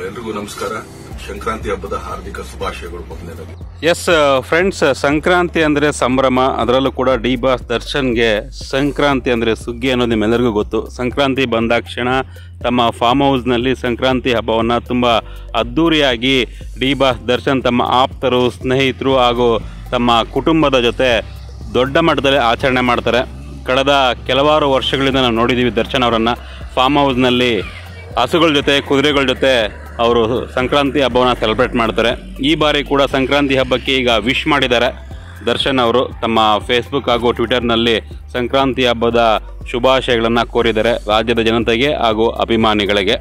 ಎಲ್ರಿಗೂ ನಮಸ್ಕಾರ ಸಂಕ್ರಾಂತಿ ಹಬ್ಬದ ಹಾರ್ದಿಕ ಶುಭಾಶಯಗಳು ಮೊದಲನೇದಾಗಿ ಎಸ್ ಫ್ರೆಂಡ್ಸ್ ಸಂಕ್ರಾಂತಿ ಅಂದರೆ ಸಂಭ್ರಮ ಅದರಲ್ಲೂ ಕೂಡ ಡಿ ಬಾಸ್ ದರ್ಶನ್ಗೆ ಸಂಕ್ರಾಂತಿ ಅಂದರೆ ಸುಗ್ಗಿ ಅನ್ನೋದು ನಿಮ್ಮೆಲ್ಲರಿಗೂ ಗೊತ್ತು ಸಂಕ್ರಾಂತಿ ಬಂದಾಕ್ಷಣ ತಮ್ಮ ಫಾರ್ಮ್ ಹೌಸ್ನಲ್ಲಿ ಸಂಕ್ರಾಂತಿ ಹಬ್ಬವನ್ನು ತುಂಬ ಅದ್ಧೂರಿಯಾಗಿ ಡಿ ಬಾಸ್ ದರ್ಶನ್ ತಮ್ಮ ಆಪ್ತರು ಸ್ನೇಹಿತರು ಹಾಗೂ ತಮ್ಮ ಕುಟುಂಬದ ಜೊತೆ ದೊಡ್ಡ ಮಟ್ಟದಲ್ಲಿ ಆಚರಣೆ ಮಾಡ್ತಾರೆ ಕಳೆದ ಕೆಲವಾರು ವರ್ಷಗಳಿಂದ ನಾವು ನೋಡಿದ್ದೀವಿ ದರ್ಶನ್ ಅವರನ್ನು ಫಾರ್ಮ್ ಹೌಸ್ನಲ್ಲಿ ಹಸುಗಳ ಜೊತೆ ಕುದುರೆಗಳ ಜೊತೆ ಅವರು ಸಂಕ್ರಾಂತಿ ಹಬ್ಬವನ್ನು ಸೆಲೆಬ್ರೇಟ್ ಮಾಡ್ತಾರೆ ಈ ಬಾರಿ ಕೂಡ ಸಂಕ್ರಾಂತಿ ಹಬ್ಬಕ್ಕೆ ಈಗ ವಿಶ್ ಮಾಡಿದ್ದಾರೆ ದರ್ಶನ್ ಅವರು ತಮ್ಮ ಫೇಸ್ಬುಕ್ ಹಾಗೂ ಟ್ವಿಟರ್ನಲ್ಲಿ ಸಂಕ್ರಾಂತಿ ಹಬ್ಬದ ಶುಭಾಶಯಗಳನ್ನು ಕೋರಿದ್ದಾರೆ ರಾಜ್ಯದ ಜನತೆಗೆ ಹಾಗೂ ಅಭಿಮಾನಿಗಳಿಗೆ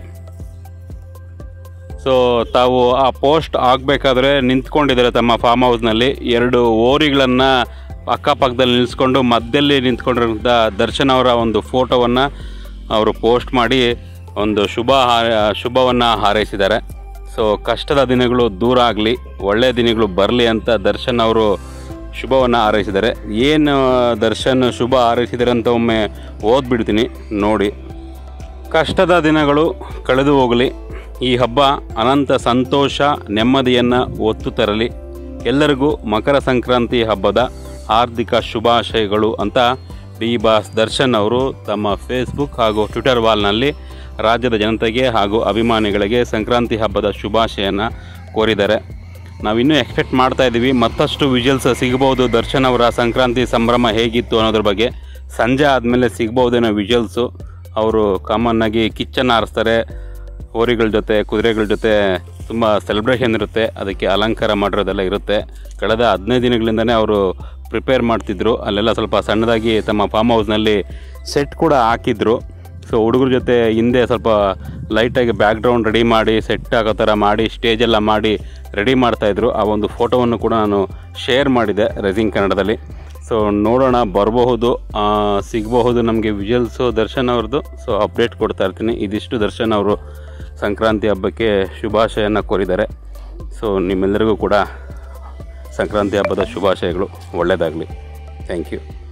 ಸೊ ತಾವು ಆ ಪೋಸ್ಟ್ ಆಗಬೇಕಾದ್ರೆ ನಿಂತ್ಕೊಂಡಿದ್ದಾರೆ ತಮ್ಮ ಫಾರ್ಮ್ ಹೌಸ್ನಲ್ಲಿ ಎರಡು ಓರಿಗಳನ್ನು ಅಕ್ಕಪಕ್ಕದಲ್ಲಿ ನಿಲ್ಲಿಸ್ಕೊಂಡು ಮಧ್ಯದಲ್ಲಿ ನಿಂತ್ಕೊಂಡಿರೋಂಥ ದರ್ಶನ್ ಅವರ ಒಂದು ಫೋಟೋವನ್ನು ಅವರು ಪೋಸ್ಟ್ ಮಾಡಿ ಒಂದು ಶುಭ ಹಾರ ಶುಭವನ್ನು ಹಾರೈಸಿದ್ದಾರೆ ಸೊ ಕಷ್ಟದ ದಿನಗಳು ದೂರ ಆಗಲಿ ಒಳ್ಳೆಯ ದಿನಗಳು ಬರಲಿ ಅಂತ ದರ್ಶನ್ ಅವರು ಶುಭವನ್ನು ಹಾರೈಸಿದ್ದಾರೆ ಏನು ದರ್ಶನ್ ಶುಭ ಹಾರೈಸಿದ್ದಾರೆ ಅಂತ ಒಮ್ಮೆ ಓದ್ಬಿಡ್ತೀನಿ ನೋಡಿ ಕಷ್ಟದ ದಿನಗಳು ಕಳೆದು ಹೋಗಲಿ ಈ ಹಬ್ಬ ಅನಂತ ಸಂತೋಷ ನೆಮ್ಮದಿಯನ್ನು ಒತ್ತು ತರಲಿ ಎಲ್ಲರಿಗೂ ಮಕರ ಸಂಕ್ರಾಂತಿ ಹಬ್ಬದ ಹಾರ್ದಿಕ ಶುಭಾಶಯಗಳು ಅಂತ ಡಿ ಬಾಸ್ ದರ್ಶನ್ ಅವರು ತಮ್ಮ ಫೇಸ್ಬುಕ್ ಹಾಗೂ ಟ್ವಿಟರ್ ವಾಲ್ನಲ್ಲಿ ರಾಜ್ಯದ ಜನತೆಗೆ ಹಾಗೂ ಅಭಿಮಾನಿಗಳಿಗೆ ಸಂಕ್ರಾಂತಿ ಹಬ್ಬದ ಶುಭಾಶಯನ ಕೋರಿದ್ದಾರೆ ನಾವಿನ್ನೂ ಎಕ್ಸ್ಪೆಕ್ಟ್ ಮಾಡ್ತಾ ಇದ್ದೀವಿ ಮತ್ತಷ್ಟು ವಿಜುವಲ್ಸ್ ಸಿಗ್ಬೋದು ದರ್ಶನ್ ಅವರ ಸಂಕ್ರಾಂತಿ ಸಂಭ್ರಮ ಹೇಗಿತ್ತು ಅನ್ನೋದ್ರ ಬಗ್ಗೆ ಸಂಜೆ ಆದಮೇಲೆ ಸಿಗ್ಬೋದೇನೋ ವಿಜುವಲ್ಸು ಅವರು ಕಾಮನ್ನಾಗಿ ಕಿಚ್ಚನ್ನು ಆರಿಸ್ತಾರೆ ಹೋರಿಗಳ ಜೊತೆ ಕುದುರೆಗಳ ಜೊತೆ ತುಂಬ ಸೆಲೆಬ್ರೇಷನ್ ಇರುತ್ತೆ ಅದಕ್ಕೆ ಅಲಂಕಾರ ಮಾಡಿರೋದೆಲ್ಲ ಇರುತ್ತೆ ಕಳೆದ ಹದಿನೈದು ದಿನಗಳಿಂದನೇ ಅವರು ಪ್ರಿಪೇರ್ ಮಾಡ್ತಿದ್ರು ಅಲ್ಲೆಲ್ಲ ಸ್ವಲ್ಪ ಸಣ್ಣದಾಗಿ ತಮ್ಮ ಫಾರ್ಮ್ ಹೌಸ್ನಲ್ಲಿ ಸೆಟ್ ಕೂಡ ಹಾಕಿದ್ರು ಸೊ ಹುಡುಗರ ಜೊತೆ ಹಿಂದೆ ಸ್ವಲ್ಪ ಲೈಟಾಗಿ ಬ್ಯಾಕ್ಗ್ರೌಂಡ್ ರೆಡಿ ಮಾಡಿ ಸೆಟ್ ಆಗೋ ಥರ ಮಾಡಿ ಸ್ಟೇಜೆಲ್ಲ ಮಾಡಿ ರೆಡಿ ಮಾಡ್ತಾಯಿದ್ರು ಆ ಒಂದು ಫೋಟೋವನ್ನು ಕೂಡ ನಾನು ಶೇರ್ ಮಾಡಿದೆ ರೆಸಿಂಗ್ ಕನ್ನಡದಲ್ಲಿ ಸೊ ನೋಡೋಣ ಬರಬಹುದು ಆ, ಸಿಗಬಹುದು ನಮಗೆ ವಿಜುವಲ್ಸು ದರ್ಶನ್ ಅವ್ರದ್ದು ಸೊ ಅಪ್ಡೇಟ್ ಕೊಡ್ತಾ ಇರ್ತೀನಿ ಇದಿಷ್ಟು ದರ್ಶನ್ ಅವರು ಸಂಕ್ರಾಂತಿ ಹಬ್ಬಕ್ಕೆ ಶುಭಾಶಯನ ಕೋರಿದ್ದಾರೆ ಸೊ ನಿಮ್ಮೆಲ್ಲರಿಗೂ ಕೂಡ ಸಂಕ್ರಾಂತಿ ಹಬ್ಬದ ಶುಭಾಶಯಗಳು ಒಳ್ಳೆಯದಾಗಲಿ ಥ್ಯಾಂಕ್ ಯು